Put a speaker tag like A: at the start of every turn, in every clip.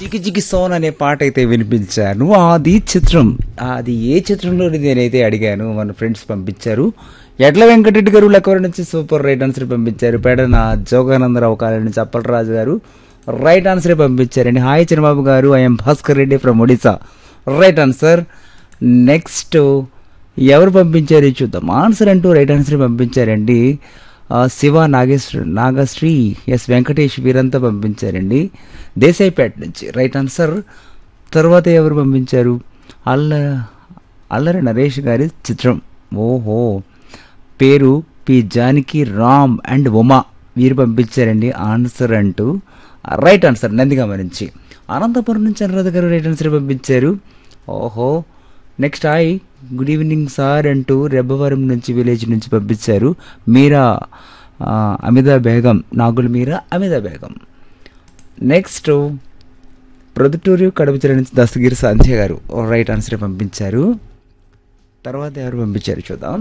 A: చికి చికి సోన్ అనే పాట అయితే వినిపించాను అది చిత్రం అది ఏ చిత్రంలో నేనైతే అడిగాను మన ఫ్రెండ్స్ పంపించారు ఎడ్ల వెంకటరెడ్డి గారు లెక్కవరి నుంచి సూపర్ రైట్ ఆన్సర్ పంపించారు పేడన జోగానందరావు కాలేజ్ నుంచి అప్పలరాజు గారు రైట్ ఆన్సర్ పంపించారండి hi Chandrababu garu I'm Bhaskar Reddy from Odisha right answer next ఎవరు పంపించారు చూద్దాం ఆన్సర్ అంటూ రైట్ ఆన్సర్ పంపించారండి ఆ, శివ నాగేశ్వర నాగశ్రీ ఎస్ వెంకటేష్ వీరంతా పంపించారండి దేశాయిపేట నుంచి రైట్ ఆన్సర్ తర్వాత ఎవరు పంపించారు అల్ల అల్లరి నరేష్ గారి చిత్రం ఓహో పేరు పి జానకి రామ్ అండ్ ఉమా వీరు పంపించారండి ఆన్సర్ అంటూ రైట్ ఆన్సర్ నందిగామ నుంచి అనంతపురం నుంచి అనురాధ గారు రైట్ ఆన్సర్ పంపించారు ఓహో next hi good evening sir అంటూ రెబ్బవరం నుంచి విలేజ్ నుంచి పంపించారు మీరా ఆ, అమిదా బేగం నాగుల్ మీరా అమిదా బేగం నెక్స్ట్ ప్రొద్దుటూరు కడప నుంచి దస్తగిరి సంధ్య గారు రైట్ ఆన్సర్ పంపించారు తర్వాత ఎవరు పంపించారు చూద్దాం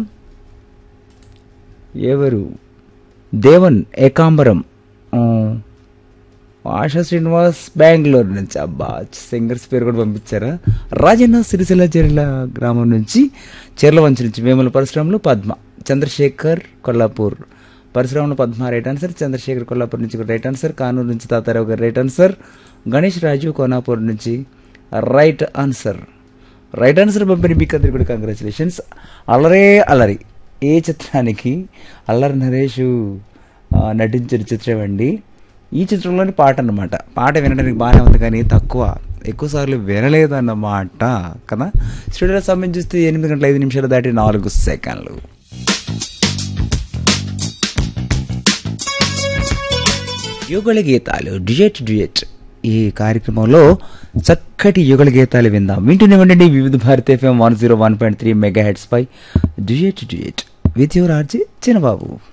A: ఎవరు దేవన్ ఏకాంబరం ఆ, ఆశా శ్రీనివాస్ బెంగళూరు నుంచి అబ్బా సింగర్స్ పేరు కూడా పంపించారా రాజన్న సిరిసిల్ల చెర్ల గ్రామం నుంచి చెర్లవంచి నుంచి వేముల పరిశ్రమలు పద్మ చంద్రశేఖర్ కొల్లాపూర్ పరిశ్రమలో పద్మ రైట్ ఆన్సర్ చంద్రశేఖర్ కొల్లాపూర్ నుంచి కూడా రైట్ ఆన్సర్ కానూరు నుంచి తాతారావు గారు రైట్ ఆన్సర్ గణేష్ రాజు కోనాపూర్ నుంచి రైట్ ఆన్సర్ రైట్ ఆన్సర్ పంపిన మీకు అందరికి కూడా కంగ్రాచులేషన్స్ అలరే అలరి ఏ చిత్రానికి అల్లరి నరేష్ ఆ, నటించిన చిత్రం అండి ఈ చిత్రంలోని పాట అన్నమాట పాట వినడానికి బాగానే ఉంది కానీ తక్కువ ఎక్కువ సార్లు వినలేదు అన్నమాట కదా స్టూడియో సమయం చూస్తే ఎనిమిది గంటల ఐదు నిమిషాలు దాటి నాలుగు సెకండ్లు యుగళ గీతాలు డ్యుయెట్ డ్యుయెట్ ఈ కార్యక్రమంలో చక్కటి యుగళ గీతాలు విందాం వింటూనే ఉండండి Vividh Bharati FM one zero one point three megahertz పై duet duet with your RJ Chinnababu